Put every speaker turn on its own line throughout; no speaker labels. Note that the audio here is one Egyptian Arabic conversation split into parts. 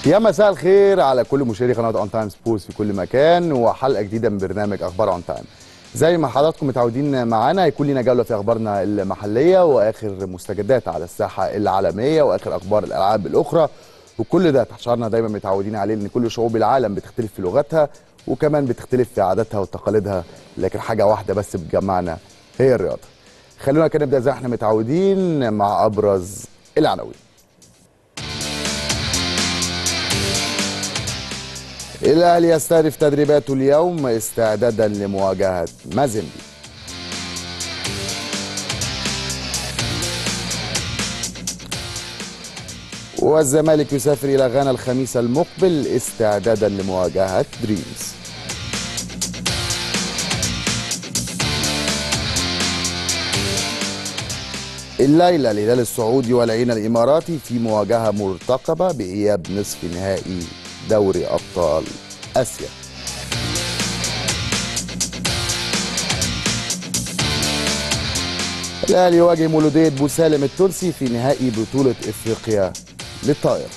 يا مساء الخير على كل مشاهدي قناه اون تايم سبورتس في كل مكان وحلقه جديده من برنامج اخبار اون تايم زي ما حضراتكم متعودين معانا هيكون لنا جوله في اخبارنا المحليه واخر مستجدات على الساحه العالميه واخر اخبار الالعاب الاخرى وكل ده تحت شعارنا دايما متعودين عليه ان كل شعوب العالم بتختلف في لغتها وكمان بتختلف في عاداتها وتقاليدها لكن حاجه واحده بس بتجمعنا هي الرياضه خلونا كده نبدا زي ما احنا متعودين مع ابرز العناوين الأهلي يستهدف تدريباته اليوم استعدادا لمواجهة مازيمبي والزمالك يسافر إلى غانا الخميس المقبل استعدادا لمواجهة دريمز الليلة الهلال السعودي والعين الإماراتي في مواجهة مرتقبة بإياب نصف نهائي دوري أبطال آسيا الأهلي يواجه مولودية بوسالم التونسي في نهائي بطولة إفريقيا للطائرة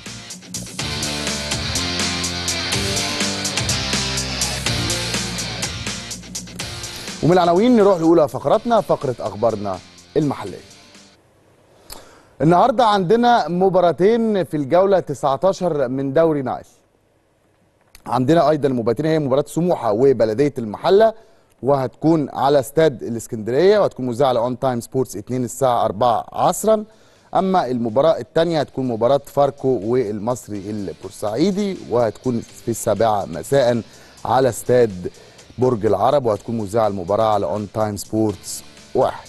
ومن العناوين نروح لأولى فقراتنا فقرة أخبارنا المحلية النهارده عندنا مباراتين في الجوله 19 من دوري نايل عندنا ايضا مباراتين هي مباراه سموحه وبلديه المحله وهتكون على استاد الاسكندريه وهتكون مذاعه على اون تايم سبورتس 2 الساعه 4 عصرا اما المباراه الثانيه هتكون مباراه فاركو والمصري البورسعيدي وهتكون في السابعه مساء على استاد برج العرب وهتكون مذاعه المباراه على اون تايم سبورتس واحد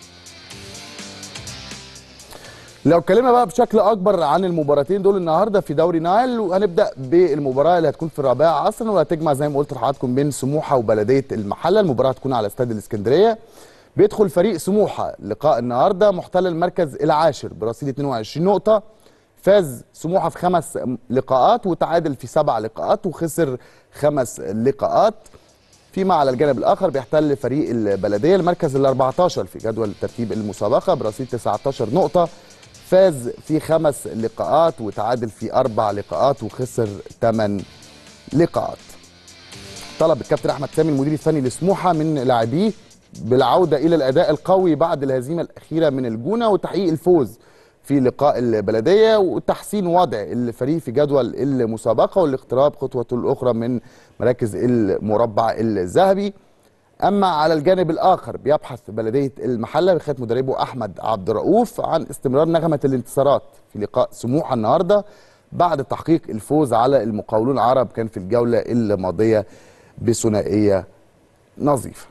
لو اتكلمنا بقى بشكل اكبر عن المباراتين دول النهارده في دوري نايل وهنبدا بالمباراه اللي هتكون في الرابعه عصرا وهتجمع زي ما قلت لحضراتكم بين سموحه وبلديه المحله المباراه هتكون على استاد الاسكندريه بيدخل فريق سموحه لقاء النهارده محتل المركز العاشر برصيد 22 نقطه فاز سموحه في خمس لقاءات وتعادل في سبع لقاءات وخسر خمس لقاءات فيما على الجانب الاخر بيحتل فريق البلديه المركز ال 14 في جدول ترتيب المسابقه برصيد 19 نقطه فاز في خمس لقاءات وتعادل في اربع لقاءات وخسر ثمان لقاءات. طلب الكابتن احمد سامي المدير الفني لسموحه من لاعبيه بالعوده الى الاداء القوي بعد الهزيمه الاخيره من الجونه وتحقيق الفوز في لقاء البلديه وتحسين وضع الفريق في جدول المسابقه والاقتراب خطوه الاخرى من مراكز المربع الذهبي. اما على الجانب الاخر بيبحث بلديه المحله بخيط مدربه احمد عبد الرؤوف عن استمرار نغمه الانتصارات في لقاء سموحه النهارده بعد تحقيق الفوز على المقاولون العرب كان في الجوله الماضيه بثنائيه نظيفه.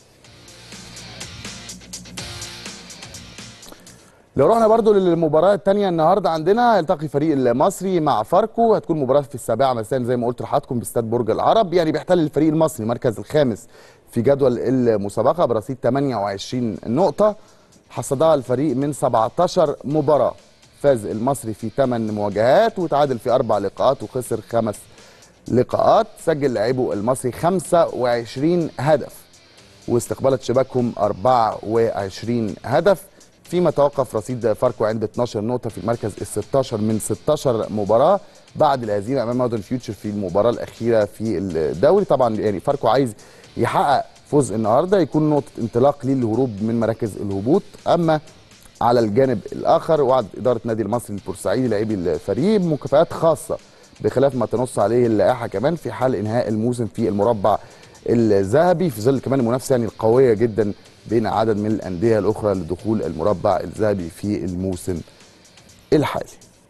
لو رحنا برضو للمباراة الثانية النهاردة عندنا يلتقي فريق المصري مع فاركو هتكون مباراة في السابعة مساء زي ما قلت لحضراتكم باستاد برج العرب يعني بيحتل الفريق المصري المركز الخامس في جدول المسابقة برصيد 28 نقطة حصدها الفريق من 17 مباراة فاز المصري في 8 مواجهات وتعادل في أربع لقاءات وخسر خمس لقاءات سجل لاعبه المصري 25 هدف واستقبلت شباكهم 24 هدف فيما توقف رصيد فاركو عند 12 نقطة في المركز ال 16 من 16 مباراة بعد الهزيمة أمام مودرن فيوتشر في المباراة الأخيرة في الدوري طبعا يعني فاركو عايز يحقق فوز النهارده يكون نقطه انطلاق ليه للهروب من مراكز الهبوط اما على الجانب الاخر وعد اداره نادي المصري البورسعيدي لاعبي الفريق مكافآت خاصه بخلاف ما تنص عليه اللائحه كمان في حال انهاء الموسم في المربع الذهبي في ظل كمان المنافسه يعني القويه جدا بين عدد من الانديه الاخرى لدخول المربع الذهبي في الموسم الحالي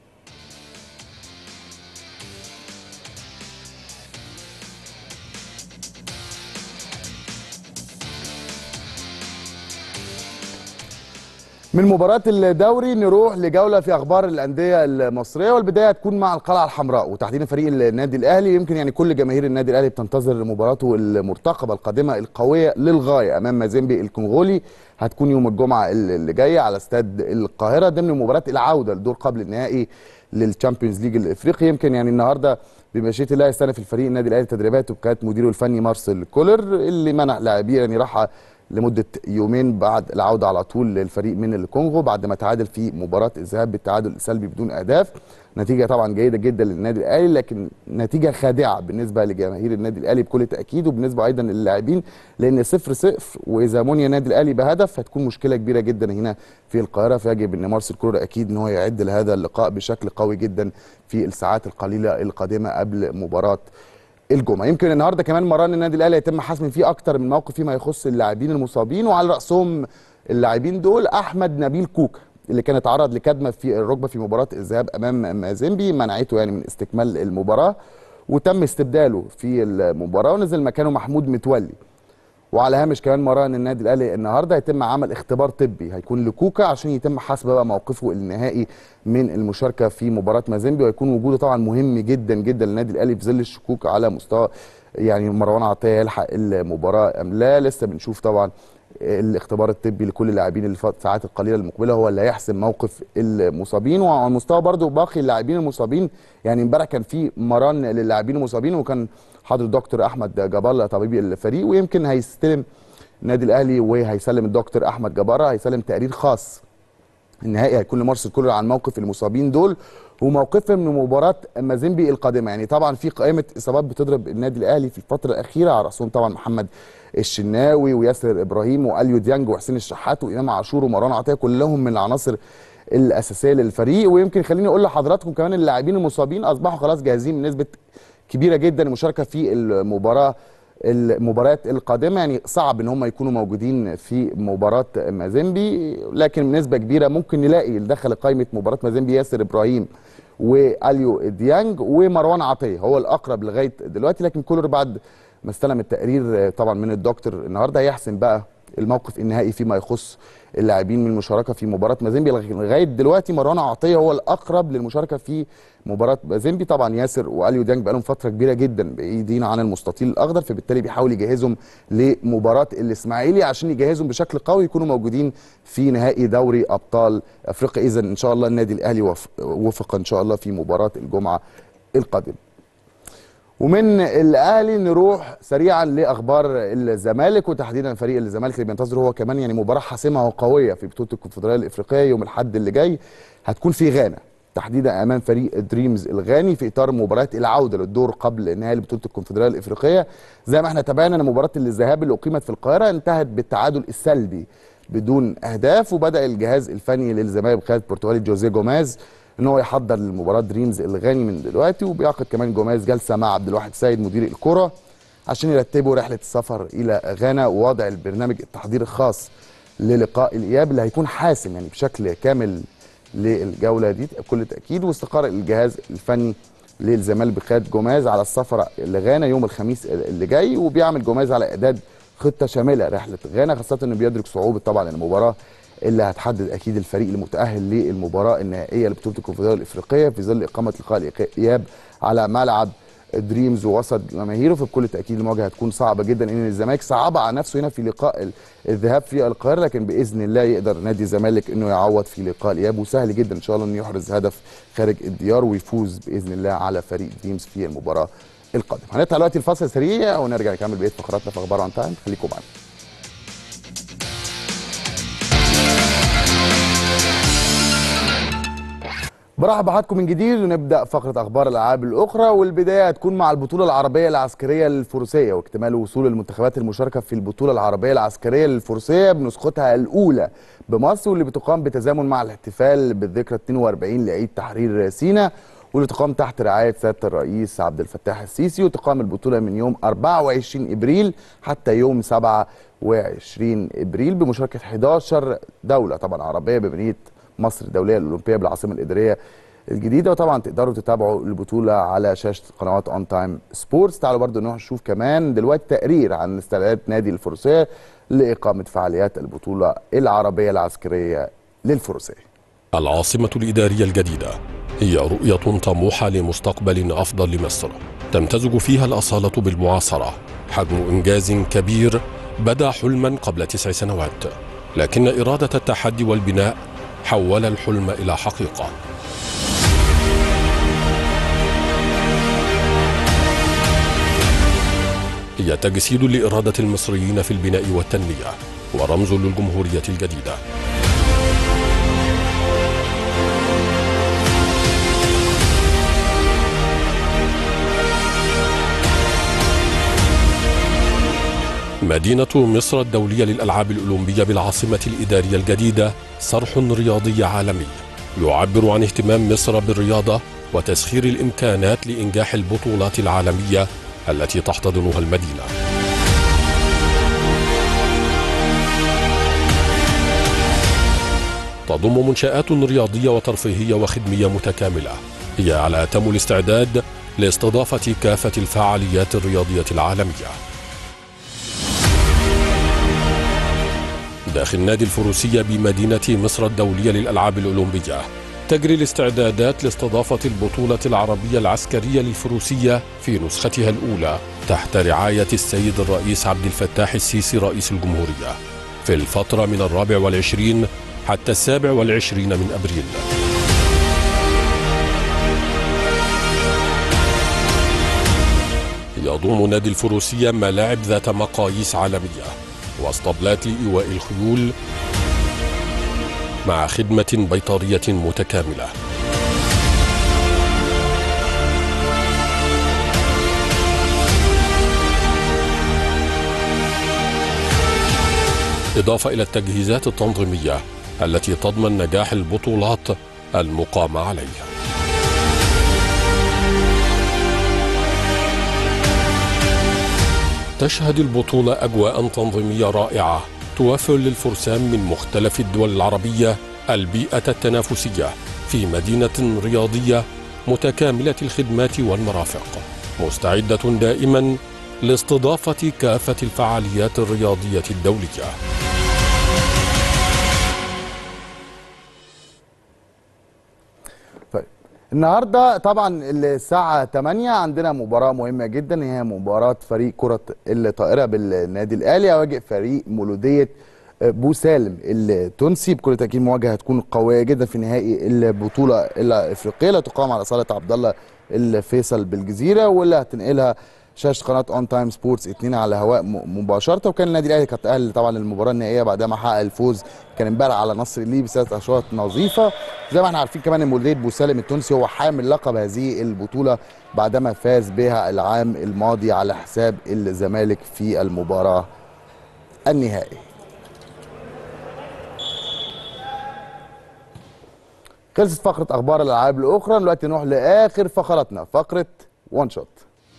من مباراة الدوري نروح لجولة في أخبار الأندية المصرية والبداية هتكون مع القلعة الحمراء وتحديدا فريق النادي الأهلي يمكن يعني كل جماهير النادي الأهلي بتنتظر مباراته المرتقبة القادمة القوية للغاية أمام مازيمبي الكونغولي هتكون يوم الجمعة اللي جاية على استاد القاهرة ضمن مباراة العودة لدور قبل النهائي للتشامبيونز ليج الافريقي يمكن يعني النهارده بمشيئه الله يستأنف الفريق النادي الاهلي تدريباته بقياده مديره الفني مارسيل كولر اللي منح لاعبيه يعني راحه لمده يومين بعد العوده على طول للفريق من الكونغو بعد ما تعادل في مباراه الذهاب بالتعادل السلبي بدون اهداف نتيجه طبعا جيده جدا للنادي الاهلي لكن نتيجه خادعه بالنسبه لجماهير النادي الاهلي بكل تاكيد وبالنسبه ايضا للاعبين لان صفر صفر واذا مني النادي الاهلي بهدف هتكون مشكله كبيره جدا هنا في القاهره فيجب ان مارسيل كولر اكيد ان هو يعد لهذا اللقاء بشكل قوي جدا في الساعات القليله القادمه قبل مباراه الجمعه يمكن النهارده كمان مران النادي الاهلي يتم حسم فيه اكتر من موقف فيما يخص اللاعبين المصابين وعلى راسهم اللاعبين دول احمد نبيل كوكا اللي كان اتعرض لكدمه في الركبه في مباراه الذهاب امام مازيمبي منعته يعني من استكمال المباراه وتم استبداله في المباراه ونزل مكانه محمود متولي وعلى هامش كمان مران النادي الاهلي النهارده هيتم عمل اختبار طبي هيكون لكوكا عشان يتم حسب بقى موقفه النهائي من المشاركه في مباراه مازيمبي ويكون وجوده طبعا مهم جدا جدا للنادي الاهلي في ظل الشكوك على مستوى يعني مروان عطيه يلحق المباراه ام لا لسه بنشوف طبعا الاختبار الطبي لكل اللاعبين اللي في الساعات القليله المقبله هو اللي هيحسم موقف المصابين وعلى مستوى برضو باقي اللاعبين المصابين يعني امبارح كان في مران للاعبين المصابين وكان حاضر الدكتور احمد جبار طبيب الفريق ويمكن هيستلم النادي الاهلي وهيسلم الدكتور احمد جباره هيسلم تقرير خاص النهائي هيكون لمارسيل كولر عن موقف المصابين دول وموقفهم من مباراه مازيمبي القادمه يعني طبعا في قائمه اصابات بتضرب النادي الاهلي في الفتره الاخيره على راسهم طبعا محمد الشناوي وياسر ابراهيم واليو ديانج وحسين الشحات وامام عاشور ومروان عطيه كلهم من العناصر الاساسيه للفريق ويمكن خليني اقول لحضراتكم كمان اللاعبين المصابين اصبحوا خلاص جاهزين بنسبه كبيره جدا للمشاركه في المباراه المباريات القادمه يعني صعب ان هم يكونوا موجودين في مباراه مازيمبي لكن بنسبه كبيره ممكن نلاقي اللي دخل قائمه مباراه مازيمبي ياسر ابراهيم واليو ديانج ومروان عطيه هو الاقرب لغايه دلوقتي لكن كولر بعد ما استلم التقرير طبعا من الدكتور النهارده هيحسم بقى الموقف النهائي فيما يخص اللاعبين من المشاركه في مباراه مازيمبي لغايه دلوقتي مروان عطيه هو الاقرب للمشاركه في مباراه مازيمبي طبعا ياسر واليو ديانج بقالهم فتره كبيره جدا بعيدين عن المستطيل الاخضر فبالتالي بيحاول يجهزهم لمباراه الاسماعيلي عشان يجهزهم بشكل قوي يكونوا موجودين في نهائي دوري ابطال افريقيا اذا ان شاء الله النادي الاهلي وفق ان شاء الله في مباراه الجمعه القادمه ومن الاهلي نروح سريعا لاخبار الزمالك وتحديدا فريق الزمالك اللي بينتظر هو كمان يعني مباراه حاسمه وقويه في بطوله الكونفدراليه الافريقيه يوم الاحد اللي جاي هتكون في غانا تحديدا امام فريق دريمز الغاني في اطار مباراه العوده للدور قبل نهائي بطوله الكونفدراليه الافريقيه زي ما احنا تابعنا ان مباراه الذهاب اللي اقيمت في القاهره انتهت بالتعادل السلبي بدون اهداف وبدا الجهاز الفني للزمالك بقياده البرتغالي جوزيه جوماز ان هو يحضر لمباراه دريمز الغاني من دلوقتي وبيعقد كمان جوماز جلسه مع عبد الواحد سيد مدير الكره عشان يرتبوا رحله السفر الى غانا ووضع البرنامج التحضيري الخاص للقاء الاياب اللي هيكون حاسم يعني بشكل كامل للجوله دي بكل تاكيد واستقر الجهاز الفني للزمالك بقياده جوماز على السفر لغانا يوم الخميس اللي جاي وبيعمل جوماز على اعداد خطه شامله رحله غانا خاصه انه بيدرك صعوبه طبعا المباراه اللي هتحدد اكيد الفريق المتاهل للمباراه النهائيه لبطوله الكونفدراليه الافريقيه في ظل اقامه لقاء الاياب على ملعب دريمز ووسط جماهيره فبكل تاكيد المواجهه هتكون صعبه جدا ان الزمالك صعب على نفسه هنا في لقاء الذهاب في القاهره لكن باذن الله يقدر نادي الزمالك انه يعوض في لقاء الاياب وسهل جدا ان شاء الله انه يحرز هدف خارج الديار ويفوز باذن الله على فريق دريمز في المباراه القادمه هنطلع دلوقتي الفاصل سريع ونرجع نكمل بقيه فقراتنا في اخبار عن تايم خليكم معانا برحب بحضراتكم من جديد ونبدا فقره اخبار الالعاب الاخرى والبدايه هتكون مع البطوله العربيه العسكريه للفروسيه واكتمال وصول المنتخبات المشاركه في البطوله العربيه العسكريه للفروسيه بنسختها الاولى بمصر واللي بتقام بتزامن مع الاحتفال بالذكرى 42 لعيد تحرير سيناء واللي تقام تحت رعايه سياده الرئيس عبد الفتاح السيسي وتقام البطوله من يوم 24 ابريل حتى يوم 27 ابريل بمشاركه 11 دوله طبعا عربيه بمدينه مصر الدوليه الاولمبيه بالعاصمه الاداريه الجديده وطبعا تقدروا تتابعوا البطوله على شاشه قنوات اون تايم سبورتس تعالوا برضو نروح نشوف كمان دلوقتي تقرير عن استعدادات نادي الفروسيه لاقامه فعاليات البطوله العربيه العسكريه للفروسيه
العاصمه الاداريه الجديده هي رؤيه طموحه لمستقبل افضل لمصر تمتزج فيها الاصاله بالمعاصره حجم انجاز كبير بدا حلما قبل تسع سنوات لكن اراده التحدي والبناء حول الحلم إلى حقيقة هي تجسيد لإرادة المصريين في البناء والتنمية ورمز للجمهورية الجديدة مدينة مصر الدولية للألعاب الأولمبية بالعاصمة الإدارية الجديدة صرح رياضي عالمي يعبر عن اهتمام مصر بالرياضة وتسخير الإمكانات لإنجاح البطولات العالمية التي تحتضنها المدينة تضم منشآت رياضية وترفيهية وخدمية متكاملة هي على أتم الاستعداد لاستضافة كافة الفعاليات الرياضية العالمية داخل نادي الفروسية بمدينة مصر الدولية للألعاب الأولمبية تجري الاستعدادات لاستضافة البطولة العربية العسكرية للفروسية في نسختها الأولى تحت رعاية السيد الرئيس عبد الفتاح السيسي رئيس الجمهورية في الفترة من الرابع والعشرين حتى السابع والعشرين من أبريل يضم نادي الفروسية ملاعب ذات مقاييس عالمية واسطبلات لإيواء الخيول مع خدمة بيطرية متكاملة إضافة إلى التجهيزات التنظيمية التي تضمن نجاح البطولات المقام عليها تشهد البطولة أجواء تنظيمية رائعة توفر للفرسان من مختلف الدول العربية البيئة التنافسية في مدينة رياضية متكاملة الخدمات والمرافق مستعدة دائما لاستضافة كافة الفعاليات الرياضية الدولية
طيب النهارده طبعا الساعة 8 عندنا مباراة مهمة جدا هي مباراة فريق كرة الطائرة بالنادي الأهلي يواجه فريق مولودية بو سالم التونسي بكل تأكيد مواجهة هتكون قوية جدا في نهائي البطولة الأفريقية اللي تقام على صالة عبد الله الفيصل بالجزيرة واللي هتنقلها شاشه قناه اون تايم سبورتس 2 على هواء مباشره وكان النادي الاهلي كان تاهل طبعا للمباراه النهائيه بعد ما حقق الفوز كان امبارح على نصر الليبي بثلاث اشواط نظيفه زي ما احنا عارفين كمان ان مولوديه بوسالم التونسي هو حامل لقب هذه البطوله بعدما فاز بها العام الماضي على حساب الزمالك في المباراه النهائيه خلصت فقره اخبار الالعاب الاخرى دلوقتي نروح لاخر فقراتنا فقره وان شوت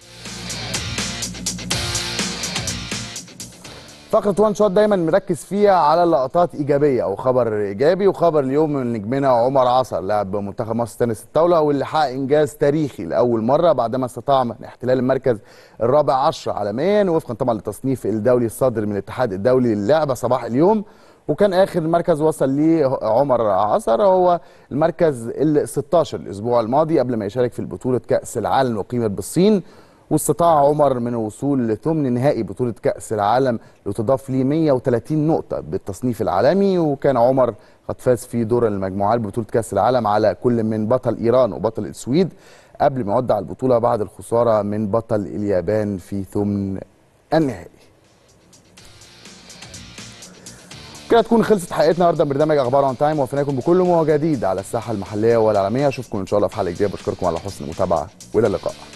فقره وان شوت دايما مركز فيها على لقطات ايجابيه او خبر ايجابي وخبر اليوم من نجمنا عمر عصر لاعب منتخب مصر تنس الطاوله واللي حقق انجاز تاريخي لاول مره بعدما استطاع من احتلال المركز الرابع عشر عالميا وفقا طبعا للتصنيف الدولي الصادر من الاتحاد الدولي للعبه صباح اليوم وكان اخر مركز وصل ليه عمر عصر هو المركز ال 16 الاسبوع الماضي قبل ما يشارك في بطوله كاس العالم اقيمت بالصين واستطاع عمر من الوصول لثمن نهائي بطولة كأس العالم لتضاف ليه 130 نقطة بالتصنيف العالمي وكان عمر قد فاز في دور المجموعات ببطولة كأس العالم على كل من بطل إيران وبطل السويد قبل ما يودع البطولة بعد الخسارة من بطل اليابان في ثمن النهائي كده تكون خلصت حلقتنا النهارده من برنامج اخبار اون تايم وفيناكم بكل ما هو جديد على الساحه المحليه والعالميه اشوفكم ان شاء الله في حلقه جديده بشكركم على حسن المتابعه والى اللقاء